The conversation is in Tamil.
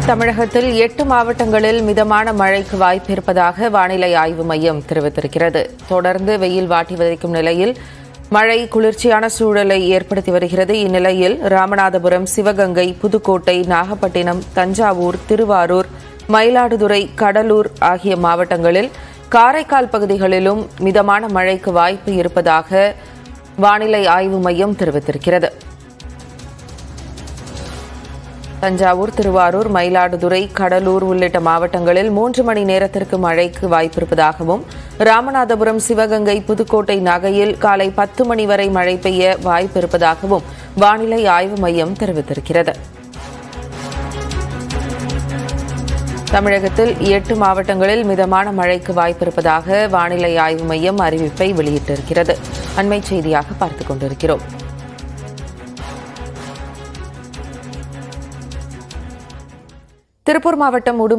தமிழகத்தில் எட்டு மாவட்டங்களில் மிதமான மழைக்கு வாய்ப்பு இருப்பதாக வானிலை ஆய்வு மையம் தெரிவித்திருக்கிறது தொடர்ந்து வெயில் வாட்டி வதைக்கும் நிலையில் மழை குளிர்ச்சியான சூழலை ஏற்படுத்தி வருகிறது இந்நிலையில் ராமநாதபுரம் சிவகங்கை புதுக்கோட்டை நாகப்பட்டினம் தஞ்சாவூர் திருவாரூர் மயிலாடுதுறை கடலூர் ஆகிய மாவட்டங்களில் காரைக்கால் பகுதிகளிலும் மிதமான மழைக்கு வாய்ப்பு இருப்பதாக வானிலை ஆய்வு மையம் தெரிவித்திருக்கிறது தஞ்சாவூர் திருவாரூர் மயிலாடுதுறை கடலூர் உள்ளிட்ட மாவட்டங்களில் மூன்று மணி நேரத்திற்கு மழைக்கு வாய்ப்பிருப்பதாகவும் ராமநாதபுரம் சிவகங்கை புதுக்கோட்டை நகையில் காலை பத்து மணி வரை மழை பெய்ய வாய்ப்பிருப்பதாகவும் வானிலை ஆய்வு மையம் தெரிவித்திருக்கிறது தமிழகத்தில் எட்டு மாவட்டங்களில் மிதமான மழைக்கு வாய்ப்பிருப்பதாக வானிலை ஆய்வு மையம் அறிவிப்பை வெளியிட்டிருக்கிறது அண்மைச் செய்தியாக பார்த்துக் கொண்டிருக்கிறோம் திருப்பூர் மாவட்டம் உடுமலை